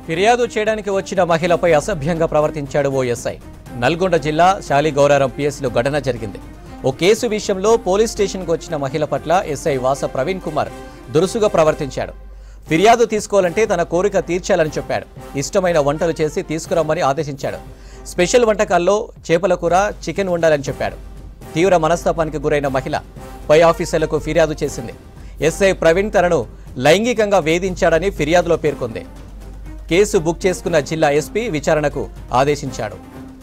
ఫిర్యాదు చేయడానికి వచ్చిన మహిళపై అసభ్యంగా ప్రవర్తించాడు ఓ ఎస్ఐ నల్గొండ జిల్లా శాలిగౌరారం పిఎస్లో ఘటన జరిగింది ఓ కేసు విషయంలో పోలీస్ స్టేషన్కు వచ్చిన మహిళ పట్ల ఎస్ఐ వాస ప్రవీణ్ కుమార్ దురుసుగా ప్రవర్తించాడు ఫిర్యాదు తీసుకోవాలంటే తన కోరిక తీర్చాలని చెప్పాడు ఇష్టమైన వంటలు చేసి తీసుకురమ్మని ఆదేశించాడు స్పెషల్ వంటకాల్లో చేపల కూర చికెన్ ఉండాలని చెప్పాడు తీవ్ర మనస్తాపానికి గురైన మహిళ పై ఆఫీసర్లకు ఫిర్యాదు చేసింది ఎస్ఐ ప్రవీణ్ తనను లైంగికంగా వేధించాడని ఫిర్యాదులో పేర్కొంది కేసు బుక్ చేసుకున్న జిల్లా ఎస్పీ విచారణకు ఆదేశించాడు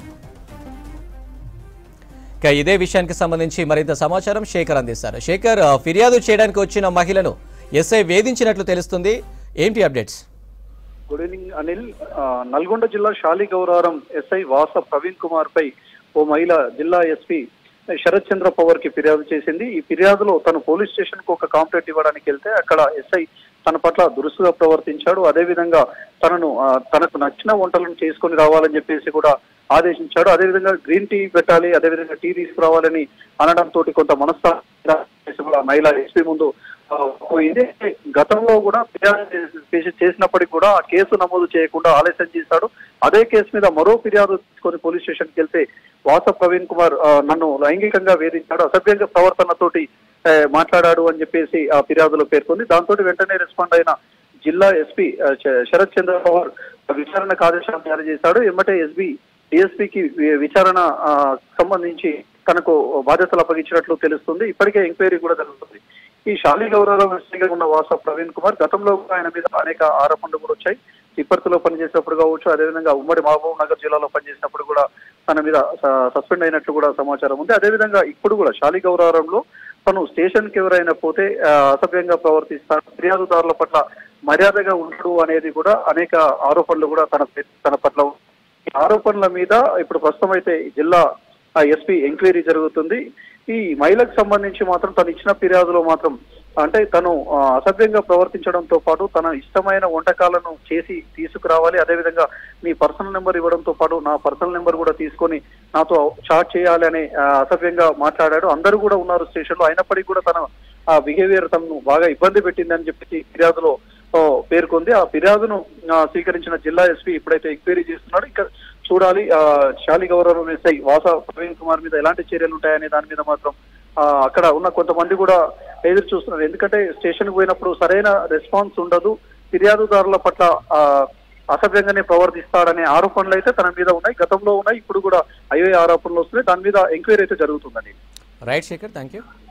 ఇక ఇదే విషయానికి సంబంధించి మరింత సమాచారం శేఖర్ అందిస్తారు శేఖర్ ఆ, ఫిర్యాదు చేయడానికి వచ్చిన మహిళను ఎస్ఐ వేధించినట్లు తెలుస్తుంది ఏంటి అప్డేట్స్ గుడ్ ఈవినింగ్ అనిల్ ఆ, నల్గొండ జిల్లా శాలిగౌరారం ఎస్ఐ వాస ప్రవీణ్ కుమార్ పై ఓ మహిళ జిల్లా ఎస్పీ శరత్ చంద్ర పవర్ కి ఫిర్యాదు చేసింది ఈ ఫిర్యాదులో తను పోలీస్ స్టేషన్ కు ఒక కాంప్లైంట్ ఇవ్వడానికి వెళ్తే అక్కడ ఎస్ఐ తన పట్ల దురుసుగా ప్రవర్తించాడు అదేవిధంగా తనను ఆ, తనకు నచ్చిన వంటలను చేసుకొని రావాలని చెప్పేసి కూడా ఆదేశించాడు అదేవిధంగా గ్రీన్ టీ పెట్టాలి అదేవిధంగా టీ తీసుకురావాలని అనడంతో కొంత మనస్తాపం కూడా మహిళ ఎస్పీ ముందు ఆ, పోయింది గతంలో కూడా ఫిర్యాదు చేసి- చేసినప్పటికీ కూడా ఆ కేసు నమోదు చేయకుండా ఆలస్యం చేశాడు అదే కేసు మీద మరో ఫిర్యాదు తీసుకొని పోలీస్ స్టేషన్ కి వెళ్తే వాస ప్రవీణ్ కుమార్ ఆ, నన్ను లైంగికంగా వేధించాడు అసభ్యంగా ప్రవర్తనతోటి ఆ, మాట్లాడాడు అని చెప్పేసి ఆ ఫిర్యాదులో పేర్కొంది దాంతో వెంటనే రెస్పాండ్ అయిన జిల్లా ఎస్పీ ఆ, శ- శరత్ చంద్ర పవార్ విచారణకు ఆదేశాలు జారీ చేశాడు ఎమ్మటే ఎస్బీ డిఎస్పీకి విచారణ ఆ, సంబంధించి తనకు బాధ్యతలు అప్పగించినట్లు తెలుస్తుంది ఇప్పటికే ఎంక్వైరీ కూడా జరుగుతుంది ఈ శాలి గౌరవం ఎస్ఐగా ఉన్న వాస ప్రవీణ్ కుమార్ గతంలో కూడా ఆయన మీద అనేక ఆరోపణలు కూడా వచ్చాయి తిప్పర్తిలో పనిచేసినప్పుడు కావచ్చు అదేవిధంగా ఉమ్మడి మహబూబ్ నగర్ జిల్లాలో పనిచేసినప్పుడు కూడా తన మీద స- సస్పెండ్ అయినట్లు కూడా సమాచారం ఉంది అదేవిధంగా ఇప్పుడు కూడా శాలి గౌరవంలో తను స్టేషన్ కి ఎవరైనా పోతే ఆ, అసభ్యంగా ప్రవర్తిస్తాడు ఫిర్యాదుదారుల పట్ల మర్యాదగా ఉండడు అనేది కూడా అనేక ఆరోపణలు కూడా తన తన పట్ల ఉన్నాయి. ఈ ఆరోపణల మీద ఇప్పుడు ప్రస్తుతం అయితే ఈ జిల్లా ఎస్పీ ఎంక్వైరీ జరుగుతుంది ఈ మహిళకు సంబంధించి మాత్రం తను ఇచ్చిన ఫిర్యాదులో మాత్రం అంటే తను ఆ, అసభ్యంగా ప్రవర్తించడంతో పాటు తన ఇష్టమైన వంటకాలను చేసి తీసుకురావాలి అదేవిధంగా మీ పర్సనల్ నెంబర్ ఇవ్వడంతో పాటు నా పర్సనల్ నెంబర్ కూడా తీసుకొని నాతో చాట్ చేయాలి అని ఆ, అసభ్యంగా మాట్లాడాడు అందరూ కూడా ఉన్నారు స్టేషన్ లో అయినప్పటికీ కూడా తన ఆ బిహేవియర్ తనను బాగా ఇబ్బంది పెట్టిందని చెప్పేసి ఫిర్యాదులో ఓ, పేర్కొంది ఆ ఫిర్యాదును ఆ, స్వీకరించిన జిల్లా ఎస్పీ ఇప్పుడైతే ఎంక్వైరీ చేస్తున్నాడు ఇంకా చూడాలి ఆ, శాలి గౌరవం ఎస్ఐ వాస ప్రవీణ్ కుమార్ మీద ఎలాంటి చర్యలు ఉంటాయనే దాని మీద మాత్రం ఆ, అక్కడ ఉన్న కొంతమంది కూడా ఎదురు చూస్తున్నారు ఎందుకంటే స్టేషన్ పోయినప్పుడు సరైన రెస్పాన్స్ ఉండదు ఫిర్యాదుదారుల పట్ల ఆ, అసభ్యంగానే ప్రవర్తిస్తాడనే ఆరోపణలు అయితే తన మీద ఉన్నాయి గతంలో ఉన్నాయి ఇప్పుడు కూడా అయ్యే ఆరోపణలు వస్తున్నాయి దాని మీద ఎంక్వైరీ అయితే జరుగుతుందండి రైట్ శేఖర్ థ్యాంక్ యూ